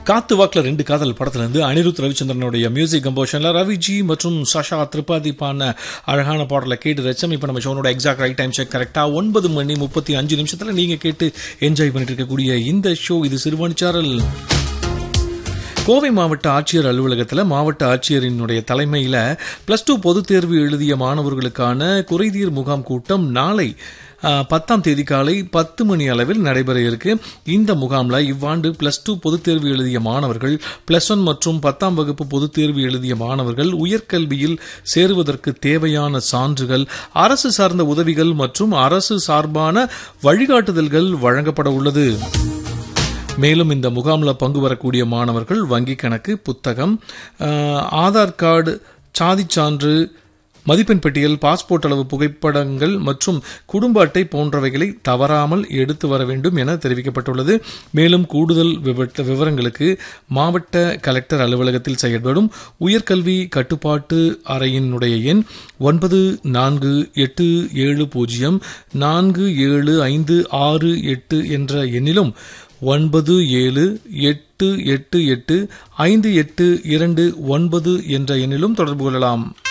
காத்து வாக்குல ரெண்டு காதல் படத்துல இருந்து அனிருத் ரவிச்சந்திரனுடைய மியூசிக் கம்போஷன்ல ரவிஜி மற்றும் சஷா திரிபாதி பாடின அழகான பாடலை கேட்டு ரச்சம் இப்ப நம்ம ஷோனோட எக்ஸாக்ட் ரைட் டைம் செக் கரெக்டா ஒன்பது மணி முப்பத்தி அஞ்சு நிமிஷத்துல நீங்க கேட்டு என்ஜாய் பண்ணிட்டு இருக்கக்கூடிய இந்த ஷோ இது சிறுவனிச்சாரல் கோவை மாவட்ட ஆட்சியர் அலுவலகத்தில் மாவட்ட ஆட்சியரினுடைய தலைமையில் பிளஸ் டூ பொதுத் தேர்வு எழுதிய மாணவர்களுக்கான குறைதீர் முகாம் கூட்டம் நாளை ஆ, பத்தாம் தேதி காலை பத்து மணி அளவில் நடைபெற இருக்கு இந்த முகாம்ல இவ்வாண்டு பிளஸ் டூ பொதுத் தேர்வு எழுதிய மாணவர்கள் பிளஸ் ஒன் மற்றும் பத்தாம் வகுப்பு பொதுத் தேர்வு எழுதிய மாணவர்கள் உயர்கல்வியில் சேருவதற்கு தேவையான சான்றுகள் அரசு சார்ந்த உதவிகள் மற்றும் அரசு சார்பான வழிகாட்டுதல்கள் வழங்கப்பட உள்ளது மேலும் இந்த முகாமில் பங்கு வரக்கூடிய மாணவர்கள் வங்கிக் கணக்கு புத்தகம் அஹ், ஆதார் கார்டு சாதிச் சான்று மதிப்பெண் பட்டியல் பாஸ்போர்ட் அளவு புகைப்படங்கள் மற்றும் குடும்ப அட்டை போன்றவைகளை தவறாமல் எடுத்து வர வேண்டும் என தெரிவிக்கப்பட்டுள்ளது மேலும் கூடுதல் விவர- விவரங்களுக்கு மாவட்ட கலெக்டர் அலுவலகத்தில் செயல்படும் உயர்கல்வி கட்டுப்பாட்டு அறையினுடைய எண் ஒன்பது நான்கு எட்டு ஏழு பூஜ்ஜியம் நான்கு ஏழு ஐந்து ஆறு எட்டு என்ற எண்ணிலும் ஒன்பது ஏழு எட்டு எட்டு எட்டு ஐந்து எட்டு இரண்டு ஒன்பது என்ற எண்ணிலும் தொடர்பு கொள்ளலாம்